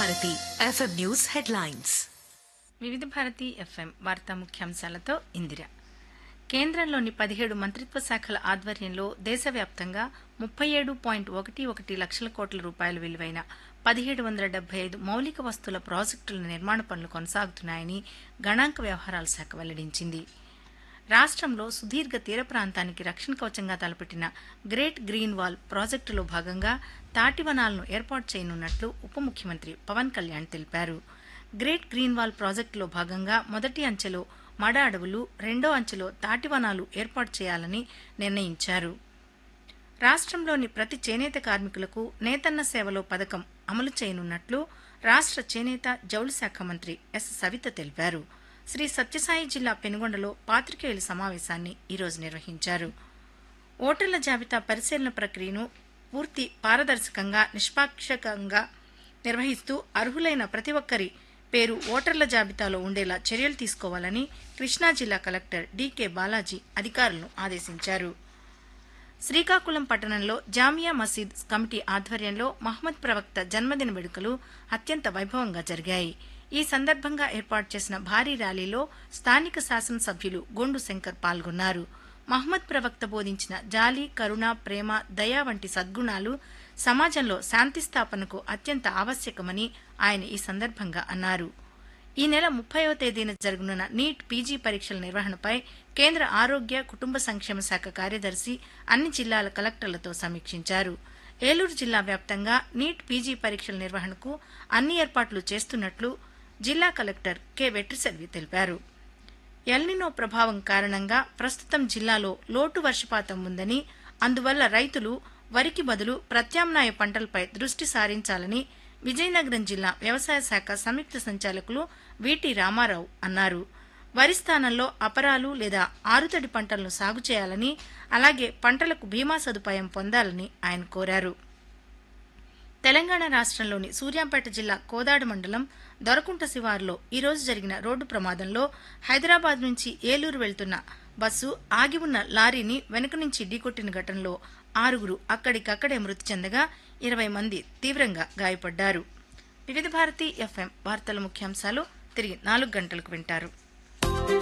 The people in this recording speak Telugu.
భారతి ఎఫ్ఎం న్యూస్ హెడ్లైన్స్ వివిధ భారతి ఎఫ్ఎం వార్తా ముఖ్యాంశాలతో ఇందిర కేంద్రంలోని పదిహేడు మంత్రిత్వ శాఖల ఆధ్వర్యంలో దేశవ్యాప్తంగా ముప్పై ఏడు పాయింట్ ఒకటి ఒకటి లక్షల కోట్ల రూపాయల విలువైన పదిహేడు వందల డెబ్బై ఐదు మౌలిక వస్తువుల ప్రాజెక్టుల నిర్మాణ పనులు కొనసాగుతున్నాయని గణాంక వ్యవహారాల శాఖ వెల్లడించింది రాష్ట్రంలో సుదీర్ఘ తీర ప్రాంతానికి రక్షణ కవచంగా తలపెట్టిన గ్రేట్ గ్రీన్ వాల్ ప్రాజెక్టులో భాగంగా తాటివనాలను ఏర్పాటు చేయనున్నట్లు ఉప ముఖ్యమంత్రి పవన్ కళ్యాణ్ తెలిపారు గ్రేట్ గ్రీన్ వాల్ ప్రాజెక్టులో భాగంగా మొదటి అంచెలో మడ అడవులు రెండో అంచెలో తాటివనాలు ఏర్పాటు చేయాలని నిర్ణయించారు రాష్ట్రంలోని ప్రతి చేనేత కార్మికులకు నేతన్న సేవలో పథకం అమలు చేయనున్నట్లు రాష్ట్ర చేనేత జౌళి శాఖ మంత్రి ఎస్ సవిత తెలిపారు శ్రీ సత్యసాయి జిల్లా పెనుగొండలో పాత్రికేయుల సమావేశాన్ని ఈరోజు నిర్వహించారు ఓటర్ల జాబితా పరిశీలన ప్రక్రియను పూర్తి పారదర్శకంగా నిష్పాక్షికంగా నిర్వహిస్తూ అర్హులైన ప్రతి ఒక్కరి పేరు ఓటర్ల జాబితాలో ఉండేలా చర్యలు తీసుకోవాలని కృష్ణా జిల్లా కలెక్టర్ డీకే బాలాజీ అధికారులను ఆదేశించారు శ్రీకాకుళం పట్టణంలో జామియా మసీద్ కమిటీ ఆధ్వర్యంలో మహమ్మద్ ప్రవక్త జన్మదిన వేడుకలు అత్యంత వైభవంగా జరిగాయి ఈ సందర్భంగా ఏర్పాటు చేసిన భారీ ర్యాలీలో స్థానిక శాసనసభ్యులు గొండు శంకర్ పాల్గొన్నారు మహమ్మద్ ప్రవక్త బోధించిన జాలి కరుణ ప్రేమ దయ వంటి సద్గుణాలు సమాజంలో శాంతి స్థాపనకు అత్యంత ఆవశ్యకమని ఆయన ఈ సందర్భంగా అన్నారు ఈ నెల ముప్పైవ తేదీన జరగనున్న నీట్ పీజీ పరీక్షల నిర్వహణపై కేంద్ర ఆరోగ్య కుటుంబ సంక్షేమ శాఖ కార్యదర్శి అన్ని జిల్లాల కలెక్టర్లతో సమీక్షించారు ఏలూరు జిల్లా వ్యాప్తంగా నీట్ పీజీ పరీక్షల నిర్వహణకు అన్ని ఏర్పాట్లు చేస్తున్నట్లు జిల్లా కలెక్టర్ కె వెట్రిసెల్వి తెలిపారు ఎల్నినో ప్రభావం కారణంగా ప్రస్తుతం జిల్లాలో లోటు వర్షపాతం ఉందని అందువల్ల రైతులు వరికి బదులు ప్రత్యామ్నాయ పంటలపై దృష్టి సారించాలని విజయనగరం జిల్లా వ్యవసాయ శాఖ సంయుక్త సంచాలకులు విటి రామారావు అన్నారు వరి స్థానంలో అపరాలు లేదా ఆరుతడి పంటలను సాగు చేయాలని అలాగే పంటలకు బీమా సదుపాయం పొందాలని ఆయన కోరారు తెలంగాణ రాష్ట్రంలోని సూర్యాపేట జిల్లా కోదాడ మండలం దొరకుంట శివారులో ఈరోజు జరిగిన రోడ్డు ప్రమాదంలో హైదరాబాద్ నుంచి ఏలూరు వెళ్తున్న బస్సు ఆగి ఉన్న లారీని వెనుక నుంచి ఢీకొట్టిన ఘటనలో ఆరుగురు అక్కడికక్కడే మృతి చెందగా ఇరవై మంది తీవ్రంగా గాయపడ్డారు వివిధ భారతి ఎఫ్ఎం వార్తల ముఖ్యాంశాలు తిరిగి నాలుగు గంటలకు వింటారు